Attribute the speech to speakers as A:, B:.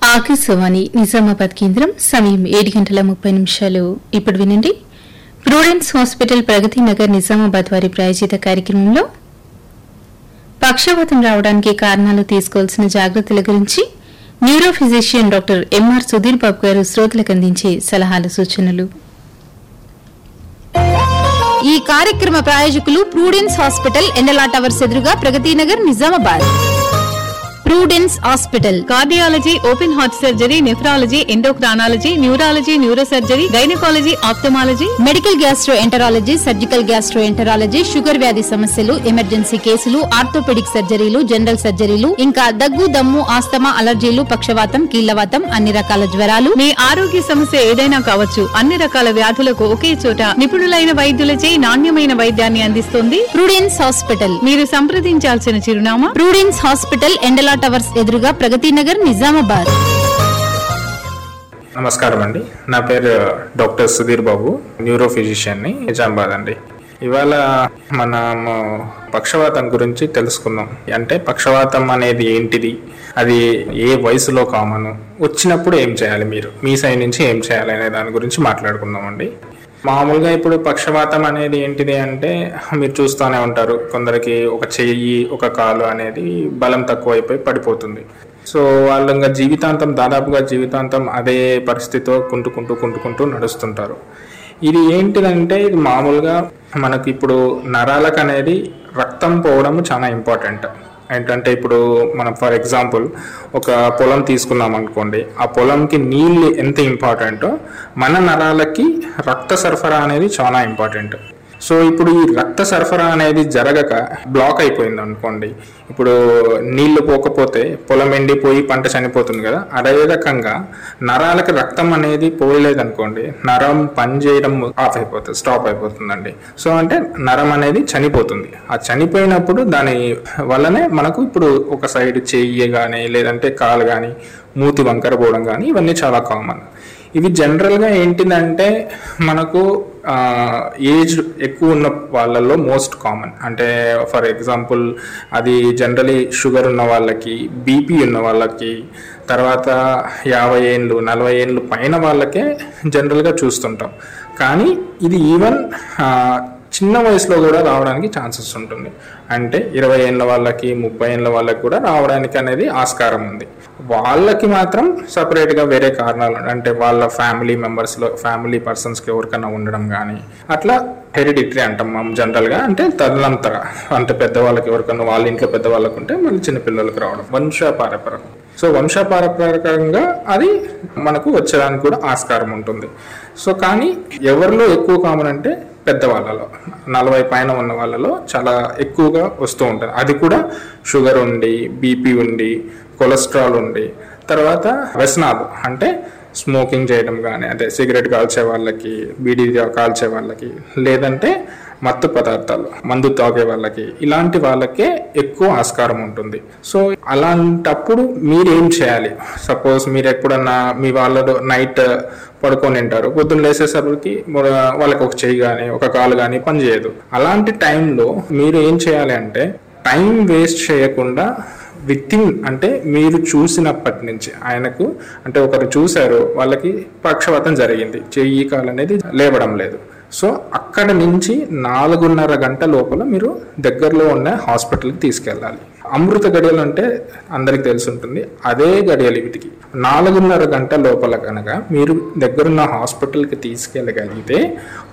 A: ఆకాశవాణి నిజామాబాద్ కేంద్రం సమయం ఏడు గంటల ముప్పై నిమిషాలు ఇప్పుడు వినండి ప్రూడెన్స్ హాస్పిటల్ ప్రగతి నగర్ నిజామాబాద్ వారి ప్రాయోజిత కార్యక్రమంలో పక్షవాతం రావడానికి కారణాలు తీసుకోవాల్సిన జాగ్రత్తల గురించి neuro physician doctor M R Sudhir Babu గారు శ్రోతలకు అందించే సలహాలు సూచనలు
B: ఈ కార్యక్రమ ప్రాయోజకులు ప్రూడెన్స్ హాస్పిటల్ ఎండలా టవర్స్ ఎదురుగా Pragati Nagar Nizamabad Prudence hospital
C: cardiology open heart surgery nephrology endocrinology neurology neurosurgery gynaecology ophthalmology
B: medical gastroenterology surgical gastroenterology sugar వ్యాధి సమస్యలు ఎమర్జెన్సీ కేసులు ఆర్థోపెడిక్ సర్జరీలు జనరల్ సర్జరీలు ఇంకా దగ్గు దమ్ము ఆస్తమా అలర్జీలు పక్షవాతం కీళ్లవాతం అన్ని రకాల జ్వరాలు
C: మీ ఆరోగ్య సమస్య ఏదైనా కావచ్చు అన్ని రకాల వ్యాధులకు ఒకే చోట నిపుణులైన వైద్యులచే నాణ్యమైన వైద్యాన్ని అందిస్తుంది
B: ప్రూడెన్స్ హాస్పిటల్
C: మీరు సంప్రదించాల్సిన చిరునామా
B: ప్రూడెన్స్ హాస్పిటల్ ఎండలా టవర్స్ ఎదురుగా ప్రగతి నగర్ నిజామాబాద్
D: నమస్కారం అండి నా పేరు డాక్టర్ సుధీర్ బాబు న్యూరో ఫిజిషియన్ని నిజామాబాద్ అండి ఇవాళ మనము పక్షవాతం గురించి తెలుసుకుందాం అంటే పక్షవాతం అనేది ఏంటిది అది ఏ వయసులో కామన్ వచ్చినప్పుడు ఏం చేయాలి మీరు మీ సైడ్ నుంచి ఏం చేయాలి అనే దాని గురించి మాట్లాడుకుందామండి మామూలుగా ఇప్పుడు పక్షవాతం అనేది ఏంటిది అంటే మీరు చూస్తూనే ఉంటారు కొందరికి ఒక చెయ్యి ఒక కాలు అనేది బలం తక్కువైపోయి పడిపోతుంది సో వాళ్ళు ఇంకా జీవితాంతం దాదాపుగా జీవితాంతం అదే పరిస్థితితో కుంటుకుంటూ కుంటుకుంటూ నడుస్తుంటారు ఇది ఏంటిదంటే ఇది మామూలుగా మనకి ఇప్పుడు నరాలకు అనేది రక్తం పోవడం చాలా ఇంపార్టెంట్ ఏంటంటే ఇప్పుడు మనం ఫర్ ఎగ్జాంపుల్ ఒక పొలం తీసుకున్నాం అనుకోండి ఆ పొలంకి నీళ్ళు ఎంత ఇంపార్టెంటో మన నరాలకి రక్త సరఫరా అనేది చాలా ఇంపార్టెంట్ సో ఇప్పుడు ఈ రక్త సరఫరా అనేది జరగక బ్లాక్ అయిపోయింది అనుకోండి ఇప్పుడు నీళ్లు పోకపోతే పొలం ఎండిపోయి పంట చనిపోతుంది కదా అదే రకంగా నరాలకి రక్తం అనేది పోయలేదు అనుకోండి నరం పని చేయడం ఆఫ్ అయిపోతుంది స్టాప్ అయిపోతుందండి సో అంటే నరం అనేది చనిపోతుంది ఆ చనిపోయినప్పుడు దాని వల్లనే మనకు ఇప్పుడు ఒక సైడ్ చెయ్యి కానీ లేదంటే కాలు కానీ మూతి వంకర పోవడం కానీ ఇవన్నీ చాలా కామన్ ఇవి జనరల్గా ఏంటిదంటే మనకు ఏజ్ ఎక్కువ ఉన్న వాళ్ళల్లో మోస్ట్ కామన్ అంటే ఫర్ ఎగ్జాంపుల్ అది జనరలీ షుగర్ ఉన్న వాళ్ళకి బీపీ ఉన్న వాళ్ళకి తర్వాత యాభై ఏళ్ళు నలభై ఏళ్ళు పైన వాళ్ళకే జనరల్గా చూస్తుంటాం కానీ ఇది ఈవెన్ చిన్న వయసులో కూడా రావడానికి ఛాన్సెస్ ఉంటుంది అంటే ఇరవై ఏళ్ళ వాళ్ళకి ముప్పై ఏళ్ళ వాళ్ళకి కూడా రావడానికి అనేది ఆస్కారం ఉంది వాళ్ళకి మాత్రం సపరేట్గా వేరే కారణాలు అంటే వాళ్ళ ఫ్యామిలీ మెంబర్స్లో ఫ్యామిలీ పర్సన్స్కి ఎవరికైనా ఉండడం కానీ అట్లా హెరిడిటరీ అంటాం మనం జనరల్గా అంటే తదనంతర అంటే పెద్దవాళ్ళకి ఎవరికైనా వాళ్ళ ఇంట్లో పెద్దవాళ్ళకు ఉంటే మళ్ళీ చిన్నపిల్లలకు రావడం వంశపారపరం సో వంశపారపరకంగా అది మనకు వచ్చేదానికి కూడా ఆస్కారం ఉంటుంది సో కానీ ఎవరిలో ఎక్కువ కామన్ అంటే పెద్దవాళ్ళలో నలభై పైన ఉన్న వాళ్ళలో చాలా ఎక్కువగా వస్తూ ఉంటుంది అది కూడా షుగర్ ఉండి బీపీ ఉండి కొలెస్ట్రాల్ ఉండి తర్వాత వ్యసనాలు అంటే స్మోకింగ్ చేయడం కానీ అంటే సిగరెట్ కాల్చే వాళ్ళకి బీడీ కాల్చే వాళ్ళకి లేదంటే మత్తు పదార్థాలు మందు తాగే వాళ్ళకి ఇలాంటి వాళ్ళకే ఎక్కువ ఆస్కారం ఉంటుంది సో అలాంటప్పుడు మీరు ఏం చేయాలి సపోజ్ మీరు ఎప్పుడన్నా మీ వాళ్ళలో నైట్ పడుకొని ఉంటారు పొద్దున్న లేసేసరికి వాళ్ళకి ఒక చెయ్యి కానీ ఒక కాలు కానీ పనిచేయదు అలాంటి టైంలో మీరు ఏం చేయాలి అంటే టైం వేస్ట్ చేయకుండా విత్ ఇన్ అంటే మీరు చూసినప్పటి నుంచి ఆయనకు అంటే ఒకరు చూశారు వాళ్ళకి పక్షవాతం జరిగింది చెయ్యి కాలు అనేది లేవడం లేదు సో అక్కడ నుంచి నాలుగున్నర గంట లోపల మీరు దగ్గరలో ఉన్న హాస్పిటల్కి తీసుకెళ్ళాలి అమృత గడియలు అంటే అందరికి తెలిసి ఉంటుంది అదే గడియలు వీటికి నాలుగున్నర గంట లోపల కనుక మీరు దగ్గరున్న హాస్పిటల్కి తీసుకెళ్ళగలిగితే